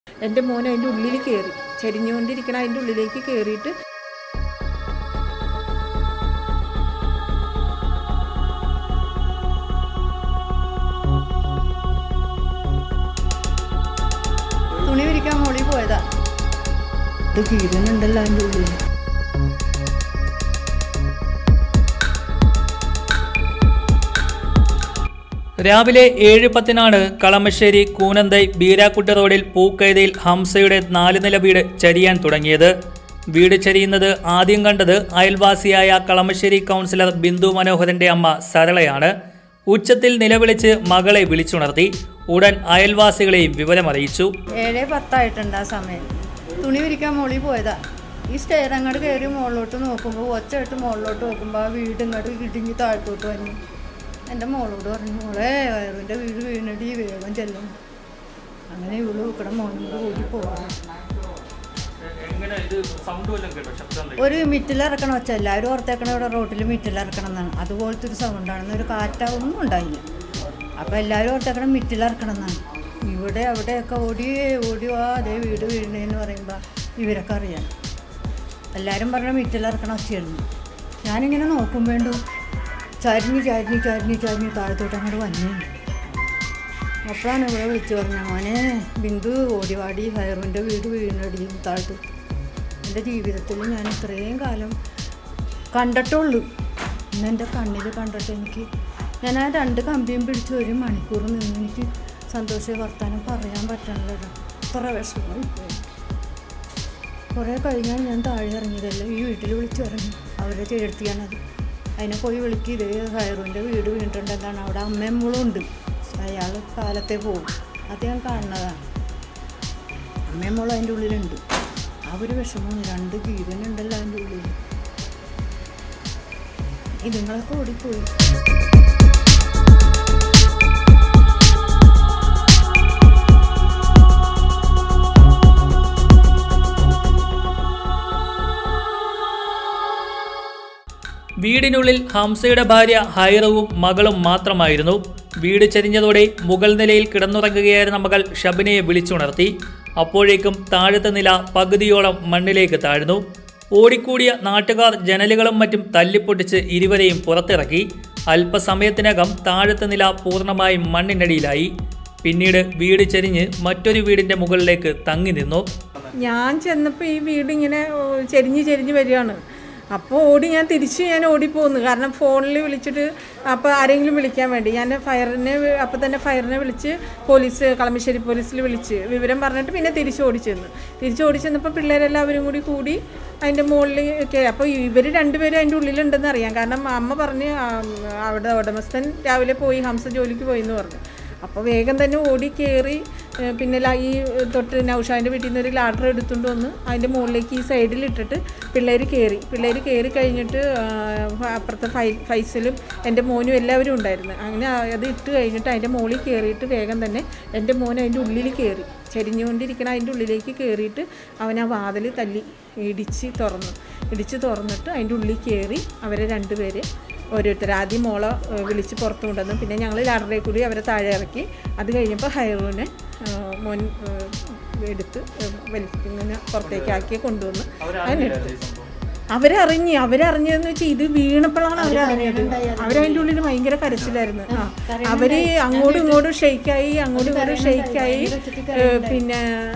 എൻ്റെ മോൻ അതിൻ്റെ ഉള്ളിൽ കയറി ചെരിഞ്ഞുകൊണ്ടിരിക്കണ അതിൻ്റെ ഉള്ളിലേക്ക് കയറിയിട്ട് തുണി വിരിക്കാൻ മോളിൽ പോയതാ ഇത് കീരനുണ്ടല്ലോ അതിൻ്റെ ഉള്ളിൽ രാവിലെ ഏഴ് പത്തിനാണ് കളമശ്ശേരി കൂനന്തൈ ബീരാക്കുട്ടി റോഡിൽ പൂക്കൈതയിൽ ഹംസയുടെ നാല് നില വീട് ചരിയാൻ തുടങ്ങിയത് വീട് ചരിയുന്നത് ആദ്യം കണ്ടത് അയൽവാസിയായ കളമശ്ശേരി കൗൺസിലർ ബിന്ദു മനോഹരന്റെ അമ്മ സരളയാണ് ഉച്ചത്തിൽ നിലവിളിച്ച് മകളെ വിളിച്ചുണർത്തി ഉടൻ അയൽവാസികളെയും വിവരമറിയിച്ചു ഏഴ് പത്തായിട്ടുണ്ട് ആ സമയം തുണി വിരിക്കാൻ മോളിൽ പോയതാ ഈ സ്റ്റെയർ അങ്ങോട്ട് കയറി മുകളിലോട്ട് നോക്കുമ്പോൾ ഒച്ചയായിട്ട് മുകളിലോട്ട് നോക്കുമ്പോൾ ആ വീട് ഇങ്ങോട്ട് ഇടിഞ്ഞ് താഴത്തോട്ട് വന്നു എൻ്റെ മോളോട് പറഞ്ഞു മോളെ വയറിൻ്റെ വീട് വീണിട്ട് ഈ വേഗം ചെല്ലണം അങ്ങനെ ഇവള് ഇവിടെ മോനും കൂടെ ഓടി പോകാം ഒരു മിറ്റിലിറക്കണം വെച്ചാൽ എല്ലാവരും ഓർത്തേക്കണ ഇവിടെ റോട്ടിൽ മിറ്റിലിറക്കണം എന്നാണ് അതുപോലത്തെ ഒരു സൗണ്ടാണ് ഒരു കാറ്റൊന്നും ഉണ്ടായില്ല അപ്പോൾ എല്ലാവരും ഓർത്തേക്കണം മിറ്റിലിറക്കണം എന്നാണ് ഇവിടെ അവിടെയൊക്കെ ഓടി ഓടി വാ അതേ വീട് വീഴണേന്ന് പറയുമ്പോൾ ഇവരൊക്കെ അറിയാം എല്ലാവരും പറഞ്ഞ മിറ്റിലിറക്കണം ഒച്ചയായിരുന്നു ഞാനിങ്ങനെ നോക്കും വേണ്ടു ചരിഞ്ഞ് ചരിഞ്ഞ് ചരിഞ്ഞ് ചരിഞ്ഞ് താഴത്തോട്ട് അങ്ങോട്ട് വന്നേ അപ്പോഴാണ് ഇവിടെ വിളിച്ചു പറഞ്ഞ മോനെ ബിന്ദു ഓടിവാടി ഹയറിൻ്റെ വീട് വീണടി താഴ്ത്തു എൻ്റെ ജീവിതത്തിൽ ഞാൻ ഇത്രയും കാലം കണ്ടിട്ടുള്ളൂ ഇന്ന് എൻ്റെ കണ്ണിൽ കണ്ടിട്ട് എനിക്ക് ഞാൻ ആ രണ്ട് കമ്പിയും പിടിച്ച് ഒരു മണിക്കൂർ നിന്ന് എനിക്ക് സന്തോഷ വർത്താനം പറയാൻ പറ്റണല്ലോ ഇത്ര വിഷമമായി പോയി കുറേ കഴിഞ്ഞാൽ ഞാൻ താഴെ ഇറങ്ങിയതല്ല ഈ വീട്ടിൽ വിളിച്ചു പറഞ്ഞു അവരെ ചേർത്തിയാണത് അതിനെ പോയി വിളിക്കുക ഇതേ ഹയറുവിൻ്റെ വീട് വീണിട്ടുണ്ട് എന്താണ് അവിടെ അമ്മയും മോളും ഉണ്ട് അയാൾ കാലത്തെ പോകും അത് ഞാൻ കാണുന്നതാണ് അമ്മയും മോളും അതിൻ്റെ ഉള്ളിലുണ്ട് ആ ഒരു വിഷമം രണ്ട് ജീവനുണ്ടല്ലോ അതിൻ്റെ ഉള്ളിൽ ഇതുങ്ങളൊക്കെ ഓടിപ്പോയി വീടിനുള്ളിൽ ഹംസയുടെ ഭാര്യ ഹൈറവും മകളും മാത്രമായിരുന്നു വീട് ചരിഞ്ഞതോടെ മുകൾ നിലയിൽ കിടന്നുറങ്ങുകയായിരുന്ന മകൾ ഷബിനയെ വിളിച്ചുണർത്തി അപ്പോഴേക്കും താഴത്തെ നില പകുതിയോളം മണ്ണിലേക്ക് താഴ്ന്നു ഓടിക്കൂടിയ നാട്ടുകാർ ജനലുകളും മറ്റും തല്ലിപ്പൊട്ടിച്ച് ഇരുവരെയും പുറത്തിറക്കി അല്പസമയത്തിനകം താഴത്തെ നില പൂർണ്ണമായും മണ്ണിനടിയിലായി പിന്നീട് വീട് ചരിഞ്ഞ് മറ്റൊരു വീടിന്റെ മുകളിലേക്ക് തങ്ങി നിന്നു ഞാൻ ചെന്നപ്പോൾ ഈ വീട് ഇങ്ങനെ ഓ, ചെരിഞ്ഞ് ചെരിഞ്ഞ് വരികയാണ് അപ്പോൾ ഓടി ഞാൻ തിരിച്ച് ഞാൻ ഓടിപ്പോന്നു കാരണം ഫോണിൽ വിളിച്ചിട്ട് അപ്പോൾ ആരെങ്കിലും വിളിക്കാൻ വേണ്ടി ഞാൻ ഫയറിനെ വി- അപ്പോൾ തന്നെ ഫയറിനെ വിളിച്ച് പോലീസ് കളമശ്ശേരി പോലീസിൽ വിളിച്ച് വിവരം പറഞ്ഞിട്ട് പിന്നെ തിരിച്ച് ഓടിച്ചെന്നു തിരിച്ച് ഓടിച്ചെന്നപ്പോൾ പിള്ളേരെല്ലാവരും കൂടി കൂടി അതിൻ്റെ മുകളിൽ കയറി അപ്പോൾ ഇവർ രണ്ടുപേരും അതിൻ്റെ ഉള്ളിലുണ്ടെന്ന് അറിയാം കാരണം അമ്മ പറഞ്ഞ് ആ, അവിടെ ഉടമസ്ഥൻ രാവിലെ പോയി ഹംസ ജോലിക്ക് പോയി എന്ന് പറഞ്ഞു അപ്പോൾ വേഗം തന്നെ ഓടി കയറി ഏഹ് പിന്നെ ല- ഈ തൊട്ട് നൗഷാൻ്റെ വീട്ടിൽ നിന്ന് ഒരു ലാഡർ എടുത്തുകൊണ്ട് വന്ന് അതിൻ്റെ മുകളിലേക്ക് ഈ സൈഡിൽ ഇട്ടിട്ട് പിള്ളേർ കയറി പിള്ളേർ കയറി കഴിഞ്ഞിട്ട് ആഹ് അപ്പുറത്തെ ഫൈ ഫൈസലും എൻ്റെ മോനും എല്ലാവരും ഉണ്ടായിരുന്നു അങ്ങനെ അത് ഇട്ട് കഴിഞ്ഞിട്ട് അതിൻ്റെ മുകളിൽ കയറിയിട്ട് വേഗം തന്നെ എൻ്റെ മോൻ അതിൻ്റെ ഉള്ളിൽ കയറി ചെരിഞ്ഞുകൊണ്ടിരിക്കണ അതിൻ്റെ ഉള്ളിലേക്ക് കയറിയിട്ട് അവൻ ആ വാതിൽ തല്ലി ഇടിച്ച് തുറന്നു ഇടിച്ച് തുറന്നിട്ട് അതിൻ്റെ ഉള്ളിൽ കയറി അവരെ രണ്ടുപേരെ ഓരോരുത്തർ ആദ്യം മോളെ ഏഹ്, വിളിച്ച് പുറത്ത് കൊണ്ടുവന്നു പിന്നെ ഞങ്ങൾ ലാഡറിൽ കൂടി അവരെ താഴെ ഇറക്കി അത് കഴിഞ്ഞപ്പോൾ ഹൈറൂനെ ഏഹ്, മോൻ ഏഹ്, എടുത്ത് ഏഹ്, വലിച്ച് ഇങ്ങനെ പുറത്തേക്കാക്കി കൊണ്ടുവന്ന് അതിനെടുത്ത് അവരറിഞ്ഞ് അവരറിഞ്ഞതെന്ന് വെച്ചാൽ ഇത് വീണപ്പോഴാണ് അവരറിഞ്ഞത് അവരതിൻ്റെ ഉള്ളിൽ ഭയങ്കര കരച്ചിലായിരുന്നു ആ അവര് അങ്ങോട്ടും ഇങ്ങോട്ടും ഷെയ്ക്കായി അങ്ങോട്ടും ഇങ്ങോട്ടും ഷെയ്ക്കായി ഏഹ്, പിന്നെ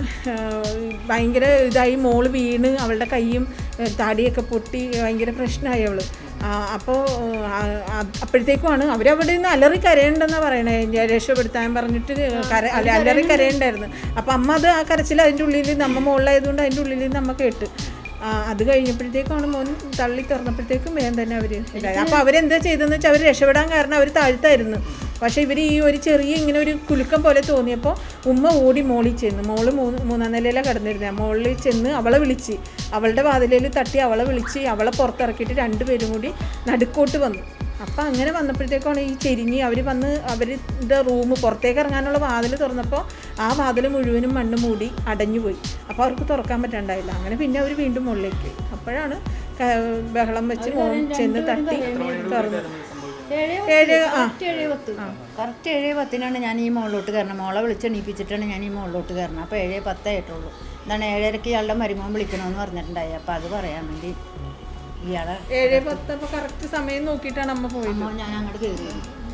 ഏഹ്, ഭയങ്കര ഇതായി മോള് വീണ് അവളുടെ കൈയും ഏഹ്, താടിയൊക്കെ പൊട്ടി ഭയങ്കര പ്രശ്നമായി അവള് അപ്പോൾ അപ്പോഴത്തേക്കുമാണ് അവരവിടെ നിന്ന് അലറി കരയണ്ടെന്നാണ് പറയണേ ഞാൻ രക്ഷപ്പെടുത്താൻ പറഞ്ഞിട്ട് കര അല്ല അലറി കരയുണ്ടായിരുന്നു അപ്പം അമ്മ അത് ആ കരച്ചിൽ അതിൻ്റെ ഉള്ളിൽ നമ്മ മുകളിലായതുകൊണ്ട് അതിൻ്റെ ഉള്ളിൽ നമ്മ കേട്ട് ആ, അത് കഴിഞ്ഞപ്പോഴത്തേക്കാണ് മോൻ തള്ളി തുറന്നപ്പോഴത്തേക്കും വേഗം തന്നെ അവർ ഇതായി അപ്പോൾ അവരെന്താ ചെയ്തതെന്ന് വെച്ചാൽ അവർ രക്ഷപ്പെടാൻ കാരണം അവർ താഴ്ത്തായിരുന്നു പക്ഷേ ഇവർ ഈ ഒരു ചെറിയ ഇങ്ങനെ ഒരു കുലുക്കം പോലെ തോന്നിയപ്പോൾ ഉമ്മ ഓടി മോളിൽ ചെന്ന് മോള് മൂന്ന് മൂന്നാം നിലയിലാണ് കിടന്നിരുന്നത് മോളിൽ ചെന്ന് അവളെ വിളിച്ച് അവളുടെ വാതിലയിൽ തട്ടി അവളെ വിളിച്ച് അവളെ പുറത്തിറക്കിയിട്ട് രണ്ടുപേരും കൂടി നടുക്കോട്ട് വന്നു അപ്പം അങ്ങനെ വന്നപ്പോഴത്തേക്കാണ് ഈ ചെരിഞ്ഞ് അവർ വന്ന് അവരുടെ റൂം പുറത്തേക്ക് ഇറങ്ങാനുള്ള വാതിൽ തുറന്നപ്പോൾ ആ വാതിൽ മുഴുവനും മണ്ണ് മൂടി അടഞ്ഞു പോയി അപ്പോൾ അവർക്ക് തുറക്കാൻ പറ്റണ്ടായില്ല അങ്ങനെ പിന്നെ അവർ വീണ്ടും മുകളിലേക്ക് പോയി അപ്പോഴാണ് ക- ബഹളം വെച്ച് മോൻ ചെന്ന് തട്ടി തുറന്നു ഏഴ് ആ ഏഴ് പത്ത് കറക്റ്റ് ഏഴ് പത്തിനാണ് ഞാൻ ഈ മുകളിലോട്ട് കയറണം മോളെ വിളിച്ചെണീപ്പിച്ചിട്ടാണ് ഞാൻ ഈ മുകളിലോട്ട് കയറണം അപ്പോൾ ഏഴ് പത്തേ ആയിട്ടുള്ളൂ എന്താണ് ഏഴരയ്ക്ക് ഇയാളുടെ മരുമോൻ വിളിക്കണമെന്ന് പറഞ്ഞിട്ടുണ്ടായി അപ്പോൾ അത് പറയാൻ വേണ്ടി ഇയാളെ ഏഴ് പത്ത് അപ്പോൾ കറക്റ്റ് സമയം നോക്കിയിട്ടാണ് അമ്മ പോയത് അമ്മ ഞാൻ അങ്ങോട്ട് കയറി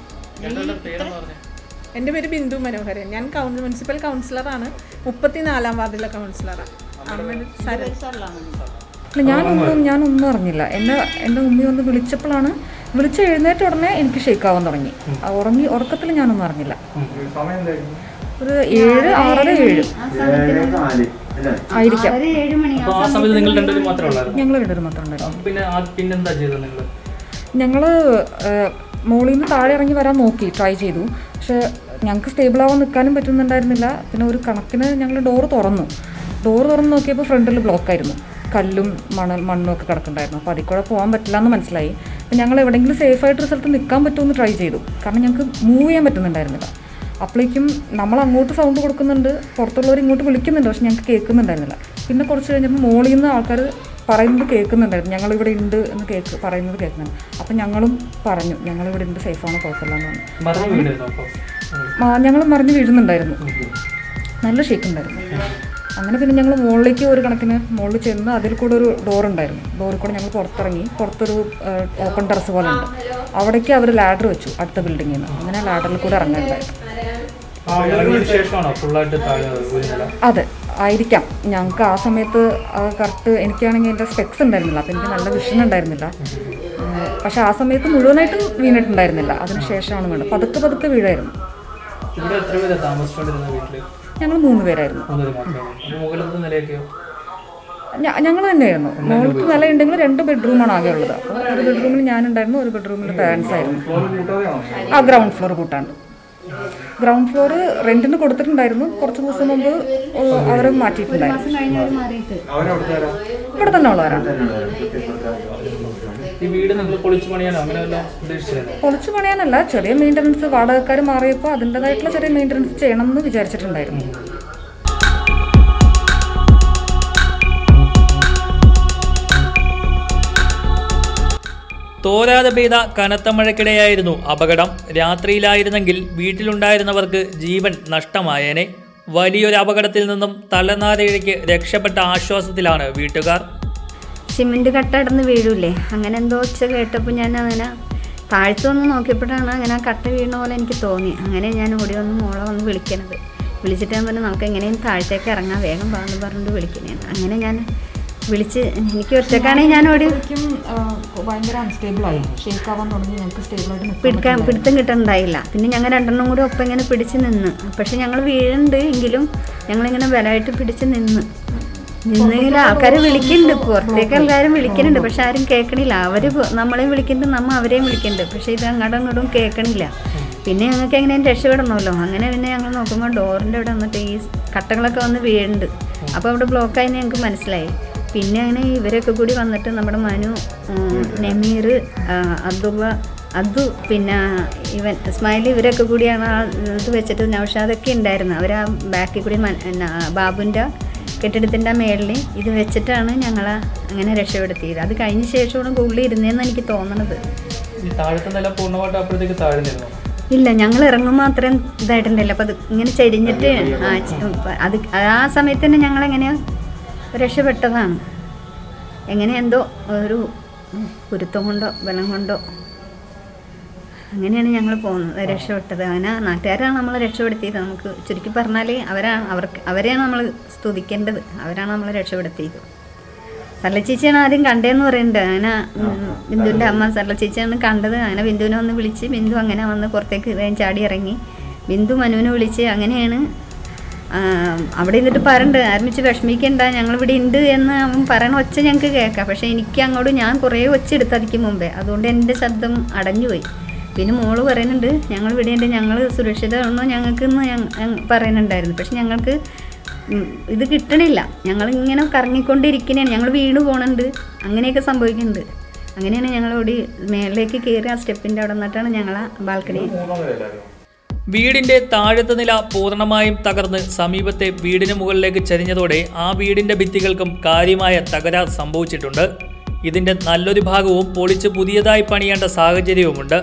എൻ്റെ പേര് ബിന്ദു മനോഹരൻ ഞാൻ കൗൺസിൽ മുനിസിപ്പൽ കൗൺസിലറാണ് മുപ്പത്തിനാലാം വാർഡിലെ കൗൺസിലറാണ് അമ്മയുടെ സരൺ അല്ല ഞാനൊന്നും ഞാനൊന്നും അറിഞ്ഞില്ല എന്നെ എൻ്റെ ഉമ്മി ഒന്ന് വിളിച്ചപ്പോഴാണ് വിളിച്ച് എഴുന്നേറ്റ ഉടനെ എനിക്ക് ഷേക്കാവാൻ തുടങ്ങി ആ ഉറങ്ങി ഉറക്കത്തിൽ ഞാനൊന്നും അറിഞ്ഞില്ല ഒരു ഏഴ് ആറര ഏഴ് ആയിരിക്കാം ഒരു ഏഴ് മണി അപ്പോൾ ആ സമയത്ത് നിങ്ങൾ രണ്ടുപേരും മാത്രമേ ഉള്ളായിരുന്നു ഞങ്ങൾ രണ്ടുപേരും മാത്രം ഉണ്ടായിരുന്നു അപ്പോൾ പിന്നെ ആ പിന്നെന്താ ചെയ്തത് നിങ്ങൾ ഞങ്ങൾ മുകളിൽ നിന്ന് താഴെ ഇറങ്ങി വരാൻ നോക്കി ട്രൈ ചെയ്തു പക്ഷെ ഞങ്ങൾക്ക് സ്റ്റേബിൾ ആവാൻ നിൽക്കാനും പറ്റുന്നുണ്ടായിരുന്നില്ല പിന്നെ ഒരു കണക്കിന് ഞങ്ങൾ ഡോറ് തുറന്നു ഡോറ് തുറന്ന് നോക്കിയപ്പോൾ ഫ്രണ്ടിൽ ബ്ലോക്കായിരുന്നു കല്ലും മണൽ മണ്ണും ഒക്കെ കിടക്കുന്നുണ്ടായിരുന്നു അപ്പോൾ അതിൽ കൂടെ പോകാൻ പറ്റില്ല എന്ന് മനസ്സിലായി അപ്പോൾ ഞങ്ങൾ എവിടെയെങ്കിലും സേഫായിട്ട് ഒരു സ്ഥലത്ത് നിൽക്കാൻ പറ്റുമെന്ന് ട്രൈ ചെയ്തു കാരണം ഞങ്ങൾക്ക് മൂവ് ചെയ്യാൻ പറ്റുന്നുണ്ടായിരുന്നില്ല അപ്പോഴേക്കും നമ്മൾ അങ്ങോട്ട് സൗണ്ട് കൊടുക്കുന്നുണ്ട് പുറത്തുള്ളവർ ഇങ്ങോട്ട് വിളിക്കുന്നുണ്ട് പക്ഷെ ഞങ്ങൾക്ക് കേൾക്കുന്നുണ്ടായിരുന്നില്ല പിന്നെ കുറച്ച് കഴിഞ്ഞപ്പോൾ മോളിൽ നിന്ന് ആൾക്കാർ പറയുന്നത് കേൾക്കുന്നുണ്ടായിരുന്നു ഞങ്ങളിവിടെ ഉണ്ട് എന്ന് കേൾക്ക് പറയുന്നത് കേൾക്കുന്നുണ്ട് അപ്പം ഞങ്ങളും പറഞ്ഞു ഞങ്ങളിവിടെ ഉണ്ട് സേഫാണ് കുഴപ്പമില്ല എന്ന് പറഞ്ഞു മറന്നു വീണിരുന്നു അപ്പോൾ ഞങ്ങൾ മറിഞ്ഞ് വീഴുന്നുണ്ടായിരുന്നു നല്ല ഷേക്ക് ഉണ്ടായിരുന്നു അങ്ങനെ പിന്നെ ഞങ്ങൾ മുകളിലേക്ക് ഒരു കണക്കിന് മുകളിൽ ചെന്ന് അതിൽ കൂടെ ഒരു ഡോർ ഉണ്ടായിരുന്നു ഡോറിൽ കൂടെ ഞങ്ങൾ പുറത്തിറങ്ങി പുറത്തൊരു ഓപ്പൺ ടെറസ് പോലെ ഉണ്ട് അവിടേക്ക് അവർ ലാഡർ വെച്ചു അടുത്ത ബിൽഡിങ്ങിൽ നിന്ന് അങ്ങനെ ലാഡറിൽ കൂടെ ഇറങ്ങാനുണ്ടായിരുന്നു ആ ഇറങ്ങിയതിന് ശേഷമാണോ ഫുള്ളായിട്ട് താഴെ ഒരു നില അതെ ആയിരിക്കാം ഞങ്ങൾക്ക് ആ സമയത്ത് കറക്റ്റ് എനിക്കാണെങ്കിൽ എൻ്റെ സ്പെക്സ് ഉണ്ടായിരുന്നില്ല അപ്പോൾ എനിക്ക് നല്ല വിഷൻ ഉണ്ടായിരുന്നില്ല ഏഹ് പക്ഷെ ആ സമയത്ത് മുഴുവനായിട്ടും വീണിട്ടുണ്ടായിരുന്നില്ല അതിന് ശേഷമാണ് വീണത് പതുക്കെ പതുക്കെ വീഴായിരുന്നു ഇവിടെ എത്ര പേര് താമസിച്ചുകൊണ്ടിരുന്ന വീട്ടിൽ ഞങ്ങൾ മൂന്ന് പേരായിരുന്നു മൂന്നര മാത്രമാണ് അപ്പോൾ മുകളിലത്തെ നിലയൊക്കെയോ ഞങ്ങൾ തന്നെയായിരുന്നു മോൾക്ക് നില ഉണ്ടെങ്കിൽ രണ്ട് ബെഡ്റൂമാണ് ആകെ ഉള്ളത് അപ്പോൾ ഒരു ബെഡ്റൂമിൽ ഞാനുണ്ടായിരുന്നു ഒരു ബെഡ്റൂമിൽ പാരൻസ് ആയിരുന്നു ആ ഗ്രൗണ്ട് ഫ്ലോർ കൂട്ടാണ് ഗ്രൗണ്ട് ഫ്ലോർ റെന്റിന് കൊടുത്തിട്ടുണ്ടായിരുന്നു കുറച്ച് ദിവസം മുമ്പ് അവർ മാറ്റിയിട്ടുണ്ടായിരുന്നു കഴിഞ്ഞവർ മാറിയിട്ട് ഇവിടെ തന്നെ ഉള്ളവരാണ് ഈ വീട് നിങ്ങൾ പൊളിച്ചു പണിയാനോ അങ്ങനെ വല്ലതും ഉദ്ദേശിച്ചിരുന്നു പൊളിച്ചു പണിയാനല്ല ചെറിയ മെയിൻ്റനൻസ് വാടകക്കാർ മാറിയപ്പോൾ അതിൻ്റെതായിട്ടുള്ള ചെറിയ മെയിൻ്റനൻസ് ചെയ്യണം എന്ന് വിചാരിച്ചിട്ടുണ്ടായിരുന്നു തോരാതെ പെയ്ത കനത്ത മഴയ്ക്കിടെയായിരുന്നു അപകടം രാത്രിയിലായിരുന്നെങ്കിൽ വീട്ടിലുണ്ടായിരുന്നവർക്ക് ജീവൻ നഷ്ടമായേനെ വലിയൊരു അപകടത്തിൽ നിന്നും തലനാരിഴയ്ക്ക് രക്ഷപ്പെട്ട ആശ്വാസത്തിലാണ് വീട്ടുകാർ സിമെന്റ് കട്ട അടന്ന് വീഴൂലേ അങ്ങനെ എന്തോ ഒച്ച കേട്ടപ്പോൾ ഞാൻ അങ്ങനെ താഴ്ത്തു വന്ന് നോക്കിയപ്പോഴാണ് അങ്ങനെ ആ കട്ട വീണ പോലെ എനിക്ക് തോന്നി അങ്ങനെ ഞാൻ ഓടി വന്ന് മോളെ വന്ന് വിളിക്കണത് വിളിച്ചിട്ട് ഞാൻ പറഞ്ഞു നമുക്ക് എങ്ങനെയും താഴത്തേക്ക് ഇറങ്ങാൻ വേഗം പാന്ന് പറഞ്ഞിട്ട് വിളിക്കണേ അങ്ങനെ ഞാൻ വിളിച്ച് എനിക്ക് ഒറ്റക്കാണെങ്കിൽ ഞാൻ ഓടി ശരിക്കും ആ, ഭയങ്കര അൺസ്റ്റേബിൾ ആയി ഷേക്ക് ആവാൻ തുടങ്ങി ഞങ്ങൾക്ക് സ്റ്റേബിളായിട്ട് നിൽക്കാൻ പിടിക്കാൻ പിടുത്തം കിട്ടുന്നുണ്ടായില്ല പിന്നെ ഞങ്ങൾ രണ്ടെണ്ണം കൂടി ഒപ്പം ഇങ്ങനെ പിടിച്ച് നിന്ന് പക്ഷെ ഞങ്ങൾ വീഴുന്നുണ്ട് എങ്കിലും ഞങ്ങളിങ്ങനെ ബലമായിട്ട് പിടിച്ച് നിന്ന് നിന്നെങ്കിലും ആൾക്കാർ വിളിക്കുന്നുണ്ട് പുറത്തേക്ക് എല്ലാവരും വിളിക്കുന്നുണ്ട് പക്ഷെ ആരും കേൾക്കണില്ല അവർ നമ്മളെയും വിളിക്കുന്നുണ്ട് നമ്മ അവരെയും വിളിക്കുന്നുണ്ട് പക്ഷെ ഇത് അങ്ങോട്ടും ഇങ്ങോട്ടും കേൾക്കണില്ല പിന്നെ ഞങ്ങൾക്ക് എങ്ങനെയും രക്ഷപ്പെടണമല്ലോ അങ്ങനെ പിന്നെ ഞങ്ങൾ നോക്കുമ്പോൾ ഡോറിൻ്റെ അവിടെ വന്നിട്ട് ഈ കട്ടകളൊക്കെ വന്ന് വീഴുന്നുണ്ട് അപ്പോൾ അവിടെ ബ്ലോക്കായി ഞങ്ങൾക്ക് മനസ്സിലായി പിന്നെ അങ്ങനെ ഇവരൊക്കെ കൂടി വന്നിട്ട് നമ്മുടെ മനു ഉം, നമീർ ആ, അബ്ദുള്ള അതു പിന്നെ ഇവൻ ഇസ്മായിൽ ഇവരൊക്കെ കൂടിയാണ് ആ ഇത് വെച്ചിട്ട് നൗഷാദൊക്കെ ഉണ്ടായിരുന്നു അവർ ആ ബാക്കിൽ കൂടി മൻ- എന്നാ, ബാബുൻ്റെ കെട്ടിടത്തിൻ്റെ മേളിൽ ഇത് വെച്ചിട്ടാണ് ഞങ്ങൾ അങ്ങനെ രക്ഷപ്പെടുത്തിയത് അത് കഴിഞ്ഞ ശേഷമാണ് ഉള്ളിൽ ഇരുന്നതെന്ന് എനിക്ക് തോന്നണത് ഈ താഴത്തെ നില പൂർണ്ണമായിട്ട് അപ്പോഴത്തേക്ക് താഴ്ന്നിരുന്നു ഇല്ല ഞങ്ങൾ ഇറങ്ങുമ്പോൾ അത്രയും ഇതായിട്ടുണ്ടല്ലോ അപ്പോൾ അത് ഇങ്ങനെ ചരിഞ്ഞിട്ട് ആ ച- അത് ആ സമയത്ത് തന്നെ ഞങ്ങളെങ്ങനെ രക്ഷപ്പെട്ടതാണ് എങ്ങനെ എന്തോ ഒരു കുരുത്തം കൊണ്ടോ ബലം കൊണ്ടോ അങ്ങനെയാണ് ഞങ്ങൾ പോകുന്നത് രക്ഷപ്പെട്ടത് അങ്ങനെ നാട്ടുകാരാണ് നമ്മൾ രക്ഷപ്പെടുത്തിയത് നമുക്ക് ചുരുക്കി പറഞ്ഞാൽ അവരാണ് അവർക്ക് അവരെയാണ് നമ്മൾ സ്തുതിക്കേണ്ടത് അവരാണ് നമ്മളെ രക്ഷപ്പെടുത്തിയത് സർല ചേച്ചിയാണ് ആദ്യം കണ്ടതെന്ന് പറയുന്നുണ്ട് അങ്ങനെ ഉം, ബിന്ദുവിൻ്റെ അമ്മ സർല ചേച്ചിയാണ് കണ്ടത് അങ്ങനെ ബിന്ദുവിനെ ഒന്ന് വിളിച്ച് ബിന്ദു അങ്ങനെ വന്ന് പുറത്തേക്ക് വേഗം ചാടി ഇറങ്ങി ബിന്ദു മനുവിനെ വിളിച്ച് അങ്ങനെയാണ് ആ, അവിടെ നിന്നിട്ട് പറയണ്ട് ആരംഭിച്ച് വിഷമിക്കണ്ട ഞങ്ങൾ ഇവിടെ ഉണ്ട് എന്ന് അവൻ പറയണ ഒച്ച ഞങ്ങൾക്ക് കേൾക്കാം പക്ഷേ എനിക്ക് അങ്ങോട്ട് ഞാൻ കുറേ ഒച്ച എടുത്ത് അതിക്ക് മുമ്പേ അതുകൊണ്ട് എൻ്റെ ശബ്ദം അടഞ്ഞുപോയി പിന്നെ മോള് പറയുന്നുണ്ട് ഞങ്ങൾ ഇവിടെ ഉണ്ട് ഞങ്ങൾ സുരക്ഷിതമാണോ ഞങ്ങൾക്ക് എന്ന് പറയുന്നുണ്ടായിരുന്നു പക്ഷെ ഞങ്ങൾക്ക് ഉം, ഇത് കിട്ടണില്ല ഞങ്ങൾ ഇങ്ങനെ കറങ്ങിക്കൊണ്ടിരിക്കുന്നതാണ് ഞങ്ങൾ വീണ് പോണുണ്ട് അങ്ങനെയൊക്കെ സംഭവിക്കുന്നുണ്ട് അങ്ങനെയാണ് ഞങ്ങൾ ഓടി മേളിലേക്ക് കയറി ആ സ്റ്റെപ്പിൻ്റെ അവിടെ നിന്നിട്ടാണ് ഞങ്ങൾ ആ ബാൽക്കണി വീടിന്റെ താഴത്തെ നില പൂർണ്ണമായും തകർന്ന് സമീപത്തെ വീടിന് മുകളിലേക്ക് ചരിഞ്ഞതോടെ ആ വീടിന്റെ ഭിത്തികൾക്കും കാര്യമായ തകരാർ സംഭവിച്ചിട്ടുണ്ട് ഇതിന്റെ നല്ലൊരു ഭാഗവും പൊളിച്ച് പുതിയതായി പണിയേണ്ട സാഹചര്യവുമുണ്ട്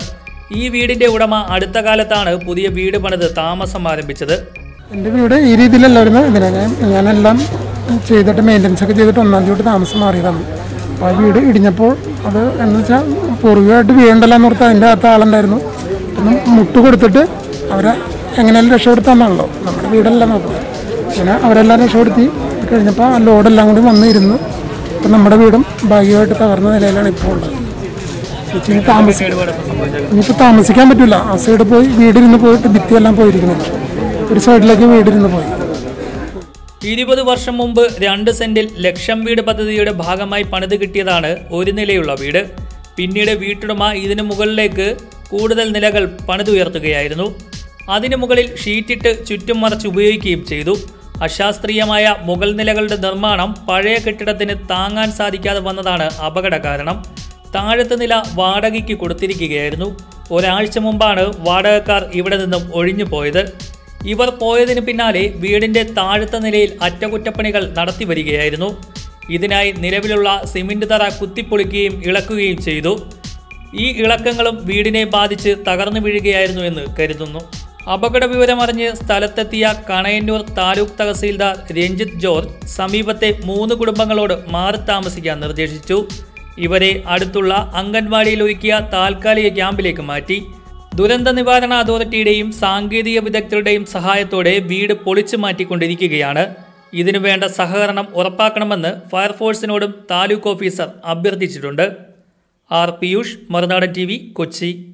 ഈ വീടിന്റെ ഉടമ അടുത്ത കാലത്താണ് പുതിയ വീട് പണിത് താമസം ആരംഭിച്ചത് എൻ്റെ വീട് ഈ രീതിയിലല്ലായിരുന്നു ഇതിനെ ഞാൻ ഞാനെല്ലാം ചെയ്തിട്ട് മെയിൻ്റനൻസ് ഒക്കെ ചെയ്തിട്ട് ഒന്നാം തീയതി തൊട്ട് താമസം മാറിയതാണ് അപ്പോൾ ആ വീട് ഇടിഞ്ഞപ്പോൾ അത് എന്ന് വെച്ചാൽ പൂർവികമായിട്ട് വീണ്ടല്ല എന്ന് ഓർത്ത് അതിൻ്റെ അകത്ത് ആളുണ്ടായിരുന്നു ഒന്ന് മുട്ട് കൊടുത്തിട്ട് അവരെ എങ്ങനെയാലും രക്ഷപ്പെടുത്താമെന്നാണല്ലോ നമ്മുടെ വീടല്ല നോക്കുന്നത് അങ്ങനെ അവരെല്ലാം രക്ഷപ്പെടുത്തി കഴിഞ്ഞപ്പോൾ ആ ലോഡെല്ലാം കൂടി വന്നിരുന്നു ഇപ്പം നമ്മുടെ വീടും ഭാഗ്യമായിട്ട് തകർന്ന നിലയിലാണ് ഇപ്പോൾ ഉള്ളത് ഇനി താമസിക്കും ഇനിയിപ്പോൾ താമസിക്കാൻ പറ്റില്ല ആ സൈഡ് പോയി വീടിരുന്ന് പോയിട്ട് ഭിത്തിയെല്ലാം പോയിരിക്കുന്നില്ല ഒരു സൈഡിലേക്ക് വീടിരുന്ന് പോയി ഇരുപത് വർഷം മുമ്പ് രണ്ട് സെന്റിൽ ലക്ഷം വീട് പദ്ധതിയുടെ ഭാഗമായി പണിത് കിട്ടിയതാണ് ഒരു നിലയുള്ള വീട് പിന്നീട് വീട്ടുടമ ഇതിനു മുകളിലേക്ക് കൂടുതൽ നിലകൾ പണിതുയർത്തുകയായിരുന്നു അതിനു മുകളിൽ ഷീറ്റിട്ട് ചുറ്റും മറച്ച് ഉപയോഗിക്കുകയും ചെയ്തു അശാസ്ത്രീയമായ മുകൾ നിലകളുടെ നിർമ്മാണം പഴയ കെട്ടിടത്തിന് താങ്ങാൻ സാധിക്കാതെ വന്നതാണ് അപകട കാരണം താഴത്തെ നില വാടകയ്ക്ക് കൊടുത്തിരിക്കുകയായിരുന്നു ഒരാഴ്ച മുമ്പാണ് വാടകക്കാർ ഇവിടെ നിന്നും ഒഴിഞ്ഞു പോയത് ഇവർ പോയതിന് പിന്നാലെ വീടിന്റെ താഴത്തെ നിലയിൽ അറ്റകുറ്റപ്പണികൾ നടത്തി വരികയായിരുന്നു ഇതിനായി നിലവിലുള്ള സിമന്റ് തറ കുത്തിപ്പൊളിക്കുകയും ഇളക്കുകയും ചെയ്തു ഈ ഇളക്കങ്ങളും വീടിനെ ബാധിച്ച് തകർന്നു വീഴുകയായിരുന്നു എന്ന് കരുതുന്നു അപകട വിവരമറിഞ്ഞ് സ്ഥലത്തെത്തിയ കണയന്നൂർ താലൂക്ക് തഹസീൽദാർ രഞ്ജിത്ത് ജോർജ് സമീപത്തെ മൂന്ന് കുടുംബങ്ങളോട് മാറി താമസിക്കാൻ നിർദ്ദേശിച്ചു ഇവരെ അടുത്തുള്ള അംഗൻവാടിയിൽ ഒരുക്കിയ താൽക്കാലിക ക്യാമ്പിലേക്ക് മാറ്റി ദുരന്ത നിവാരണ അതോറിറ്റിയുടെയും സാങ്കേതിക വിദഗ്ധരുടെയും സഹായത്തോടെ വീട് പൊളിച്ചു മാറ്റിക്കൊണ്ടിരിക്കുകയാണ് ഇതിനു വേണ്ട സഹകരണം ഉറപ്പാക്കണമെന്ന് ഫയർഫോഴ്സിനോടും താലൂക്ക് ഓഫീസർ അഭ്യർത്ഥിച്ചിട്ടുണ്ട് ആർ പിയൂഷ് മറുനാടൻ ടി കൊച്ചി